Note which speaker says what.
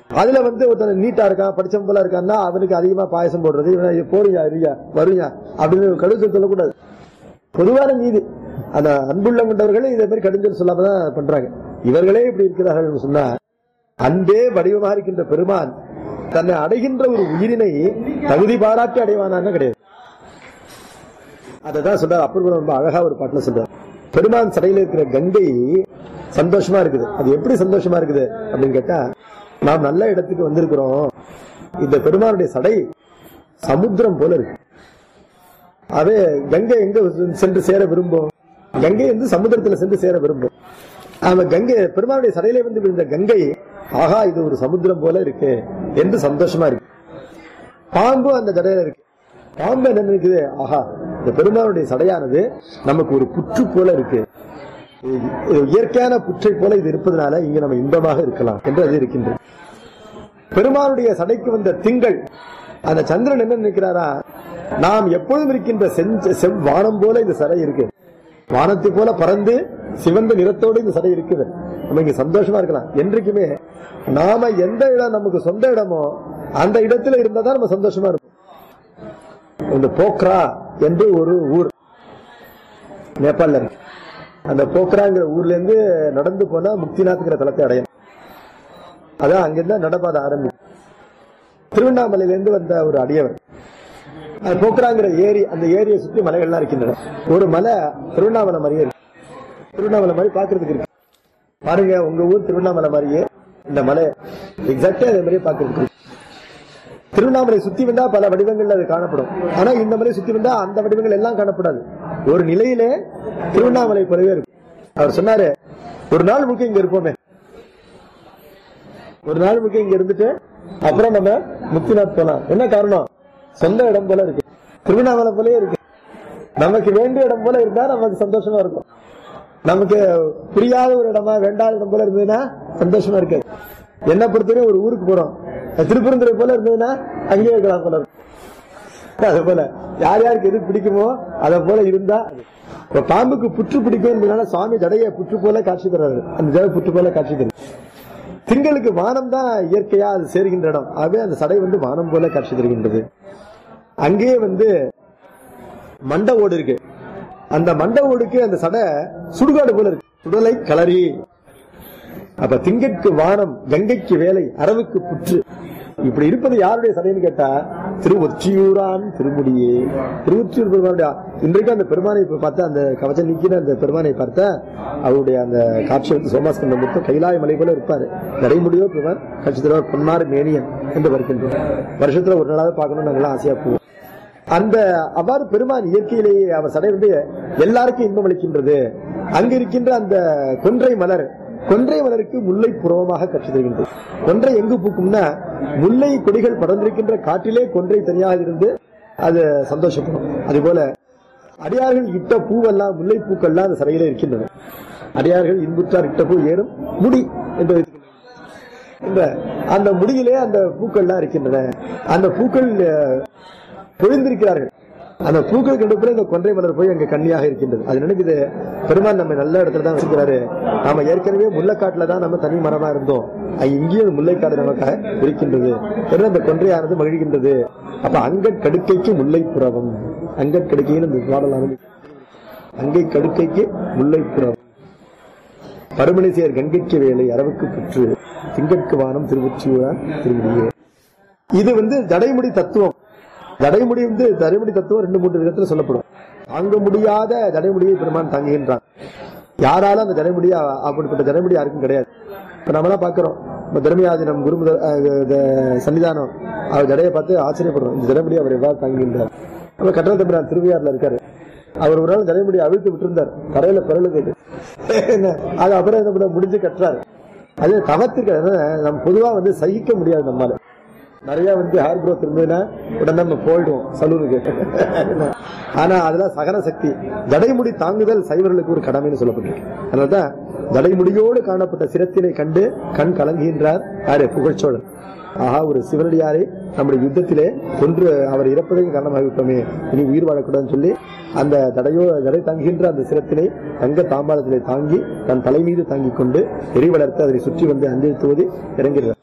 Speaker 1: அதுல வந்து ஒருத்தன் நீட்டா இருக்கான் படிச்சவன் போல இருக்கான்னா அவனுக்கு அதிகமா பாயசம் போடுறது இவன் போறியா இருயா வருயா அப்படின்னு கடுத்து சொல்லக்கூடாது பொதுவான நீதி அந்த அன்புள்ள கொண்டவர்களே இதே மாதிரி கடுஞ்சல் சொல்லாம தான் பண்றாங்க இவர்களே இப்படி இருக்கிறார்கள் சொன்னா அன்பே வடிவமாக இருக்கின்ற பெருமான் தன்னை அடைகின்ற ஒரு உயிரினை தகுதி பாராட்டி அடைவானான்னு கிடையாது அததான் சொல்றாரு அப்பர் ரொம்ப அழகா ஒரு பாட்டுல சொல்றாரு பெருமான் சடையில இருக்கிற கங்கை சந்தோஷமா இருக்குது அது எப்படி சந்தோஷமா இருக்குது அப்படின்னு கேட்டா நாம் நல்ல இடத்துக்கு வந்திருக்கிறோம் இந்த பெருமானுடைய சடை சமுத்திரம் போல இருக்கு அது கங்கை எங்க சென்று சேர விரும்பும் கங்கை வந்து சமுத்திரத்துல சென்று சேர விரும்பும் அந்த கங்கை பெருமானுடைய சடையில வந்து விழுந்த கங்கை ஆகா இது ஒரு சமுத்திரம் போல இருக்கு என்று சந்தோஷமா இருக்கு பாம்பும் அந்த சடையில இருக்கு பாம்பு என்ன நினைக்குது ஆஹா இந்த பெருமானுடைய சடையானது நமக்கு ஒரு புற்று போல இருக்கு இது- இது இயற்கையான புற்றை போல இது இருப்பதனால இங்க நம்ம இன்பமாக இருக்கலாம் என்று அது இருக்கின்றது பெருமானுடைய சடைக்கு வந்த திங்கள் அந்த சந்திரன் என்ன நினைக்கிறாரா நாம் எப்பொழுதும் இருக்கின்ற செஞ்ச செவ் வானம் போல இந்த சடை இருக்கு வானத்தை போல பறந்து சிவந்த நிறத்தோடு இந்த சடை இருக்குது நம்ம இங்க சந்தோஷமா இருக்கலாம் என்றைக்குமே நாம எந்த இடம் நமக்கு சொந்த இடமோ அந்த இடத்துல இருந்தா தான் நம்ம சந்தோஷமா இருப்போம் இந்த போக்ரா என்று ஒரு ஊர் நேபாளில் இருக்கு அந்த போக்ராங்கிற ஊர்ல இருந்து நடந்து போனா முக்திநாத்ங்கிற தலத்தை அடையணும் அதான் அங்கிருந்து நடப்பாத ஆரம்பிக்கும் திருவண்ணாமலையில இருந்து வந்த ஒரு அடியவர் அது போக்குறாங்கிற ஏரி அந்த ஏரியை சுற்றி மலைகள்லாம் இருக்கின்றன ஒரு மலை திருவண்ணாமலை மாதிரியே இருக்கு திருவண்ணாமலை மாதிரி பாக்குறதுக்கு இருக்கு பாருங்க உங்க ஊர் திருவண்ணாமலை மாதிரியே இந்த மலை எக்ஸாக்டா அதே மாதிரியே பாக்குறதுக்கு இருக்கு திருவண்ணாமலை சுத்தி வந்தா பல வடிவங்கள்ல அது காணப்படும் ஆனா இந்த மலை சுத்தி வந்தா அந்த வடிவங்கள் எல்லாம் காணப்படாது ஒரு நிலையிலே திருவண்ணாமலை போலவே இருக்கும் அவர் சொன்னாரு ஒரு நாள் முழுக்க இங்க இருப்போமே ஒரு நாள் முழுக்க இங்க இருந்துட்டு அப்புறம் நம்ம முக்திநாத் போலாம் என்ன காரணம் சொந்த இடம் போல இருக்கு திருவண்ணாமலை போலயே இருக்கு நமக்கு வேண்டிய இடம் போல இருந்தா நமக்கு சந்தோஷமா இருக்கும் நமக்கு புரியாத ஒரு இடமா வேண்டாத இடம் போல இருந்ததுன்னா சந்தோஷமா இருக்காது என்ன பொறுத்தவரை ஒரு ஊருக்கு போறோம் திருப்பரந்துரை போல இருந்ததுன்னா அங்கேயே இருக்கலாம் போல இருக்கும் அது போல யார் யாருக்கு எது பிடிக்குமோ அதை போல இருந்தா அது. இப்ப பாம்புக்கு புற்று பிடிக்கும் என்பதனால சுவாமி ஜடைய புற்று போல காட்சி தர்றாரு அந்த ஜடை புற்று போல காட்சி தருது திங்களுக்கு வானம் தான் இயற்கையா அது சேர்கின்ற இடம் ஆகவே அந்த சடை வந்து வானம் போல காட்சி தருகின்றது அங்கேயே வந்து மண்ட ஓடு இருக்கு அந்த மண்ட ஓடுக்கு அந்த சடை சுடுகாடு போல இருக்கு சுடலை கலரி அப்ப திங்கட்கு வானம் கங்கைக்கு வேலை அரவுக்கு புற்று இப்படி இருப்பது யாருடைய சடைன்னு கேட்டா திருவொற்றியூரான் திருமுடியே திருவொற்றியூர் பெருமானுடைய இன்றைக்கு அந்த பெருமானை இப்ப பார்த்தா அந்த கவச்சம் நீக்கின அந்த பெருமானை பார்த்தா அவருடைய அந்த காட்சி வந்து சோமாஸ்கந்தம் மொத்தம் கைலாய மலை போல இருப்பாரு நடைமுடியோ பெருமான் காட்சி தருவார் பொன்னார் மேனியன் என்று வருகின்றோம் வருஷத்துல ஒரு நாளாவது பார்க்கணும் நாங்களாம் ஆசையா போவோம் அந்த அவ்வாறு பெருமான் இயற்கையிலேயே அவர் சடை வந்து எல்லாருக்கும் இன்பம் அளிக்கின்றது அங்க இருக்கின்ற அந்த கொன்றை மலர் கொன்றை மலருக்கு முல்லை புறவமாக கற்று தருகின்றது கொன்றை எங்கு பூக்கும்னா முல்லை கொடிகள் படர்ந்திருக்கின்ற காட்டிலே கொன்றை தனியாக இருந்து அது சந்தோஷப்படும் அதுபோல அடியார்கள் இட்ட பூவெல்லாம் முல்லை பூக்கள்லாம் அந்த சடையிலே இருக்கின்றன அடியார்கள் இன்புற்றார் இட்ட பூ ஏறும் முடி என்று வைத்துக் இந்த அந்த முடியிலே அந்த பூக்கள்லாம் இருக்கின்றன அந்த பூக்கள் அஹ், பொழிந்திருக்கிறார்கள் அந்த பூக்கள் கண்டு பிறகு இந்த கொன்றை மலர் போய் அங்க கண்ணியாக இருக்கின்றது அது நினைக்குது பெருமான் நம்ம நல்ல இடத்துல தான் வச்சிருக்கிறாரு நாம ஏற்கனவே முல்லைக்காட்டுல தான் நம்ம தனி மரமா இருந்தோம் அங்க இங்கேயும் முல்லைக்காடு நமக்காக இருக்கின்றது என்று அந்த கொன்றையானது மகிழ்கின்றது அப்ப அங்கட் கடுக்கைக்கு முல்லை புறவம் அங்கட் கடுக்கைன்னு இந்த பாடல் ஆரம்பிக்கும் அங்கை கடுக்கைக்கு முல்லை புறவம் பருமனை சேர் கங்கைக்கு வேலை அரவுக்கு புற்று திங்கட்கு வானம் திருவொற்றியூரான் திருமுடியே இது வந்து ஜடைமுடி தத்துவம் ஜடைமுடி வந்து ஜடைமுடி தத்துவம் ரெண்டு மூன்று விதத்துல சொல்லப்படும் தாங்க முடியாத ஜடைமுடியை பெருமான் தாங்குகின்றான் யாராலும் அந்த ஜடைமுடியை அ- அப்படிப்பட்ட ஜடைமுடி யாருக்கும் கிடையாது இப்ப நம்மளாம் பாக்குறோம் இப்ப தர்மயாதினம் குரு முதல் அஹ், இந்த சன்னிதானம் அவர் ஜடையை பார்த்து ஆச்சரியப்படுறோம் இந்த ஜடைமுடி அவர் எவ்வாறு தாங்குகின்றார் நம்ம கட்டளை தம்பிரான் திருவையாறுல இருக்காரு அவர் ஒரு நாள் ஜடைமுடி அவிழ்த்து விட்டிருந்தார் தரையில பிறகு கேட்டு என்ன அது அப்புறம் என்ன பண்ண முடிஞ்சு கட்டுறாரு அது தவத்துக்கு அதாவது நம்ம பொதுவா வந்து சகிக்க முடியாது நம்மால நிறைய வந்து ஹேர் growth இருந்ததுன்னா உடனே நம்ம போயிடுவோம் சலூனுக்கு ஆனா அதெல்லாம் சகன சக்தி ஜடைமுடி தாங்குதல் சைவர்களுக்கு ஒரு கடமைன்னு சொல்லப்பட்டிருக்கு அதனாலதான் ஜடைமுடியோடு காணப்பட்ட சிரத்தினை கண்டு கண் கலங்குகின்றார் யாரு புகழ்ச்சோழன் ஆஹா ஒரு சிவனடியாரை நம்முடைய யுத்தத்திலே கொன்று அவர் இறப்பதற்கு காரணமாக விட்டோமே இனி உயிர் வாழக்கூடாதுன்னு சொல்லி அந்த ஜடையோ ஜடை தாங்குகின்ற அந்த சிரத்தினை தங்க தாம்பாளத்திலே தாங்கி தன் தலை மீது தாங்கிக் கொண்டு எரி வளர்த்து அதனை சுற்றி வந்து அஞ்செழுத்துவது இறங்கிறார்